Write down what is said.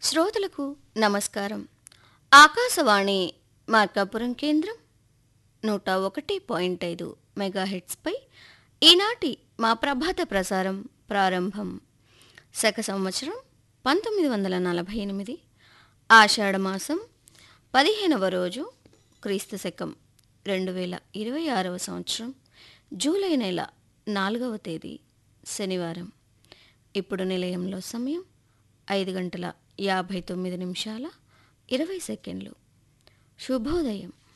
శ్రోతలకు నమస్కారం ఆకాశవాణి మార్కాపురం కేంద్రం నూట ఒకటి పాయింట్ ఐదు మెగాహెట్స్పై ఈనాటి మా ప్రభాత ప్రసారం ప్రారంభం శక సంవత్సరం పంతొమ్మిది వందల నలభై ఎనిమిది ఆషాఢమాసం పదిహేనవ రోజు క్రీస్తు శకం రెండు వేల ఇరవై ఆరవ సంవత్సరం జూలై నెల నాలుగవ తేదీ శనివారం ఇప్పుడు నిలయంలో సమయం ఐదు గంటల యాభై తొమ్మిది నిమిషాల ఇరవై సెకండ్లు శుభోదయం